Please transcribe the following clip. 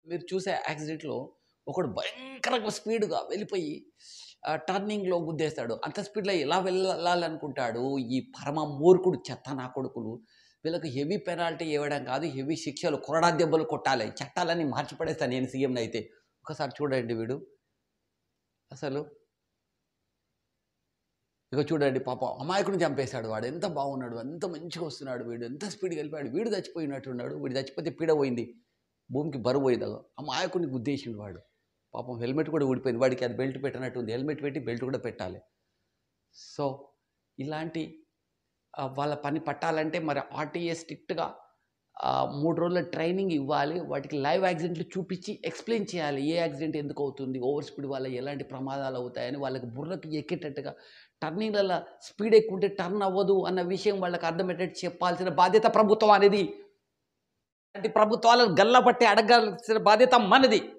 మీరు చూసే యాక్సిడెంట్లో ఒకడు భయంకరంగా స్పీడ్గా వెళ్ళిపోయి ఆ, టర్నింగ్లో గుద్దేస్తాడు అంత స్పీడ్లో ఎలా వెళ్ళాలనుకుంటాడు ఈ పరమ మూర్ఖుడు చెత్త నా కొడుకులు వీళ్ళకి హెవీ పెనాల్టీ ఇవ్వడం కాదు హెవీ శిక్షలు కొరడా దెబ్బలు కొట్టాలి చట్టాలన్నీ మార్చిపడేస్తాను నేను సీఎం అయితే ఒకసారి చూడండి వీడు అసలు ఇక చూడండి పాప అమాయకుని చంపేశాడు వాడు ఎంత బాగున్నాడు ఎంత మంచిగా వస్తున్నాడు వీడు ఎంత స్పీడ్గా వెళ్ళిపోయాడు వీడు చచ్చిపోయినట్టున్నాడు వీడు చచ్చిపోతే పీడ పోయింది భూమికి బరువు పోయింది అమాయకుని గుద్దేసిండు వాడు పాపం హెల్మెట్ కూడా ఊడిపోయింది వాడికి అది బెల్ట్ పెట్టినట్టు ఉంది హెల్మెట్ పెట్టి బెల్ట్ కూడా పెట్టాలి సో ఇలాంటి ఆ, వాళ్ళ పని పట్టాలంటే మరి ఆర్టీఏ స్ట్రిక్ట్గా మూడు రోజుల ట్రైనింగ్ ఇవ్వాలి వాటికి లైవ్ యాక్సిడెంట్లు చూపించి ఎక్స్ప్లెయిన్ చేయాలి ఏ యాక్సిడెంట్ ఎందుకు అవుతుంది ఓవర్ స్పీడ్ వల్ల ఎలాంటి ప్రమాదాలు అవుతాయని వాళ్ళకి బుర్రకి ఎక్కేటట్టుగా టర్నింగ్లలో స్పీడ్ ఎక్కువ ఉంటే టర్న్ అవ్వదు అన్న విషయం వాళ్ళకి అర్థమయ్యేటట్టు చెప్పాల్సిన బాధ్యత ప్రభుత్వం అనేది అలాంటి ప్రభుత్వాలను గల్లబట్టి అడగాల్సిన బాధ్యత మనది